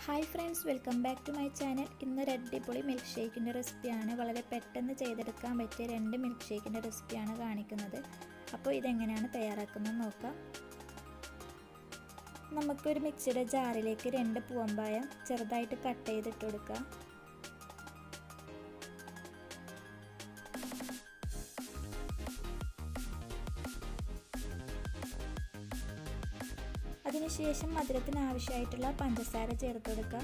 hi friends welcome back to my channel ഇന്നൊരു അടിപൊളി milk ഷേക്കിൻ്റെ റെസിപ്പിയാണ് വളരെ പെട്ടെന്ന് ചെയ്തെടുക്കാൻ പറ്റിയ രണ്ട് മിൽക്ക് ഷേക്കിൻ്റെ റെസിപ്പിയാണ് കാണിക്കുന്നത് അപ്പോൾ ഇതെങ്ങനെയാണ് തയ്യാറാക്കുന്നത് നോക്കാം നമുക്കൊരു മിക്സിയുടെ ജാറിലേക്ക് രണ്ട് പൂവമ്പായം ചെറുതായിട്ട് കട്ട് ചെയ്തിട്ട് കൊടുക്കുക അതിനുശേഷം മധുരത്തിന് ആവശ്യമായിട്ടുള്ള പഞ്ചസാര ചേർത്ത് കൊടുക്കുക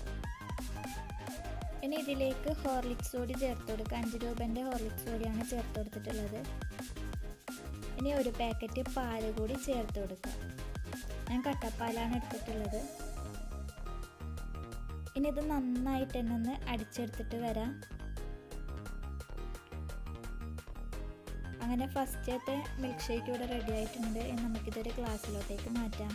ഇനി ഇതിലേക്ക് ഹോർലിക്സ് പൊടി ചേർത്ത് കൊടുക്കുക അഞ്ച് രൂപൻ്റെ ഹോർലിക്സ് പൊടിയാണ് ചേർത്ത് കൊടുത്തിട്ടുള്ളത് ഇനി ഒരു പാക്കറ്റ് പാല് കൂടി ചേർത്ത് കൊടുക്കുക ഞാൻ കട്ടപ്പാലാണ് എടുത്തിട്ടുള്ളത് ഇനി ഇത് നന്നായിട്ട് തന്നെ ഒന്ന് അടിച്ചെടുത്തിട്ട് വരാം അങ്ങനെ ഫസ്റ്റത്തെ മിൽക്ക് ഷേക്ക് ഇവിടെ റെഡി ആയിട്ടുണ്ട് ഇനി നമുക്കിതൊരു ഗ്ലാസ്സിലോട്ടേക്ക് മാറ്റാം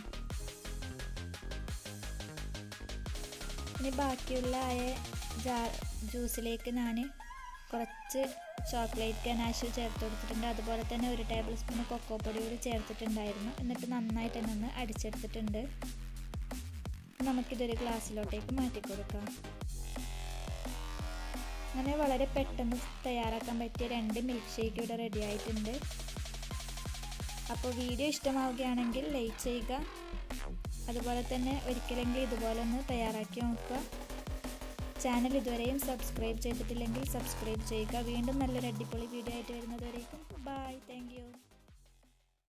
ഇനി ബാക്കിയുള്ള ആയ ജാ ജ്യൂസിലേക്ക് ഞാൻ കുറച്ച് ചോക്ലേറ്റ് ഗനാഷ് ചേർത്ത് കൊടുത്തിട്ടുണ്ട് അതുപോലെ തന്നെ ഒരു ടേബിൾ സ്പൂൺ കൊക്കോ പൊടി കൂടി ചേർത്തിട്ടുണ്ടായിരുന്നു എന്നിട്ട് നന്നായിട്ട് തന്നെ ഒന്ന് അടിച്ചെടുത്തിട്ടുണ്ട് നമുക്കിതൊരു ഗ്ലാസ്സിലോട്ടേക്ക് മാറ്റി കൊടുക്കാം അങ്ങനെ വളരെ പെട്ടെന്ന് തയ്യാറാക്കാൻ പറ്റിയ രണ്ട് മിൽക്ക് ഷേക്ക് ഇവിടെ റെഡി ആയിട്ടുണ്ട് അപ്പോൾ വീഡിയോ ഇഷ്ടമാവുകയാണെങ്കിൽ ലൈക്ക് ചെയ്യുക അതുപോലെ തന്നെ ഒരിക്കലെങ്കിലും ഇതുപോലെ ഒന്ന് തയ്യാറാക്കി നോക്കുക ചാനൽ ഇതുവരെയും സബ്സ്ക്രൈബ് ചെയ്തിട്ടില്ലെങ്കിൽ സബ്സ്ക്രൈബ് ചെയ്യുക വീണ്ടും നല്ലൊരു അടിപൊളി വീഡിയോ ആയിട്ട് വരുന്നതുവരേക്കും ബൈ താങ്ക്